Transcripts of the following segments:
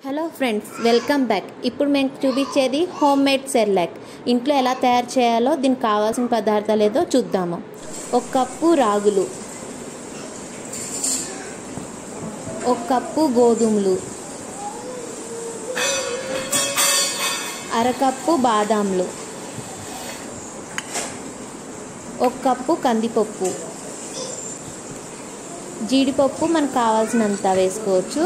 hello friends welcome back ఇప్పుడు మేము చూపించేది హోమ్ మేడ్ సెర్లాక్ ఇంట్లో ఎలా తయారు చేయాలో దీనికి కావాల్సిన పదార్థాలు ఏదో చూద్దాము ఒక కప్పు రాగులు ఒక కప్పు గోధుమలు అరకప్పు బాదాంలు ఒక కప్పు కందిపప్పు జీడిపప్పు మనకు కావాల్సినంత వేసుకోవచ్చు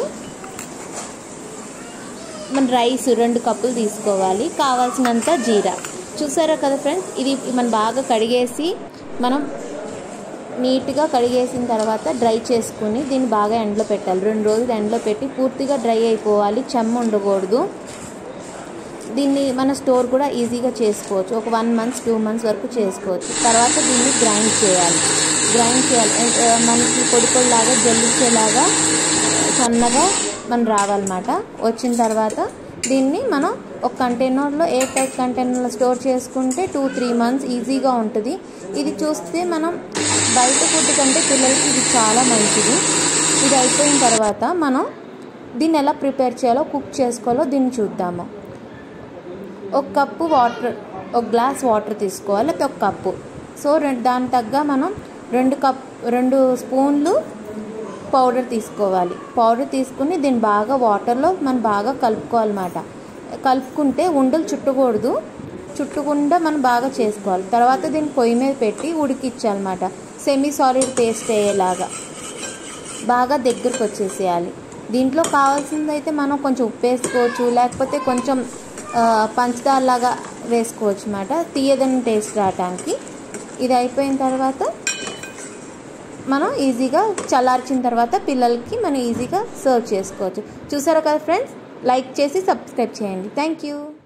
మన రైస్ రెండు కప్పులు తీసుకోవాలి కావాల్సినంత జీరా చూసారా కదా ఫ్రెండ్స్ ఇది మనం బాగా కడిగేసి మనం నీట్గా కడిగేసిన తర్వాత డ్రై చేసుకుని దీన్ని బాగా ఎండలో పెట్టాలి రెండు రోజులు ఎండలో పెట్టి పూర్తిగా డ్రై అయిపోవాలి చెమ్మ ఉండకూడదు దీన్ని మన స్టోర్ కూడా ఈజీగా చేసుకోవచ్చు ఒక వన్ మంత్స్ టూ మంత్స్ వరకు చేసుకోవచ్చు తర్వాత దీన్ని గ్రైండ్ చేయాలి గ్రైండ్ చేయాలి మనకి పొడి పొడిలాగా జల్లించేలాగా సన్నగా మనం రావాలన్నమాట వచ్చిన తర్వాత దీన్ని మనం ఒక కంటైనర్లో ఎయిర్ టైట్ కంటైనర్లో స్టోర్ చేసుకుంటే టూ త్రీ మంత్స్ ఈజీగా ఉంటుంది ఇది చూస్తే మనం బయట ఫుడ్ కంటే పిల్లలకి ఇది చాలా మంచిది ఇది అయిపోయిన తర్వాత మనం దీన్ని ఎలా ప్రిపేర్ చేయాలో కుక్ చేసుకోవాలో దీన్ని చూద్దాము ఒక కప్పు వాటర్ ఒక గ్లాస్ వాటర్ తీసుకోవాలి లేకపోతే ఒక కప్పు సో రెండు దాని తగ్గ మనం రెండు కప్ రెండు స్పూన్లు పౌడర్ తీసుకోవాలి పౌడర్ తీసుకుని దీన్ని బాగా వాటర్లో మనం బాగా కలుపుకోవాలన్నమాట కలుపుకుంటే ఉండలు చుట్టకూడదు చుట్టకుండా మనం బాగా చేసుకోవాలి తర్వాత దీన్ని పొయ్యి మీద పెట్టి ఉడికిచ్చాలన్నమాట సెమీ సాలిడ్ పేస్ట్ అయ్యేలాగా బాగా దగ్గరకు వచ్చేసేయాలి దీంట్లో కావాల్సింది అయితే మనం కొంచెం ఉప్పు వేసుకోవచ్చు లేకపోతే కొంచెం పంచదారలాగా వేసుకోవచ్చు అన్నమాట తీయదని టేస్ట్ రావడానికి ఇది అయిపోయిన తర్వాత మనం ఈజీగా చల్లార్చిన తర్వాత పిల్లలకి మనం ఈజీగా సర్వ్ చేసుకోవచ్చు చూసారా కదా ఫ్రెండ్స్ లైక్ చేసి సబ్స్క్రైబ్ చేయండి థ్యాంక్ యూ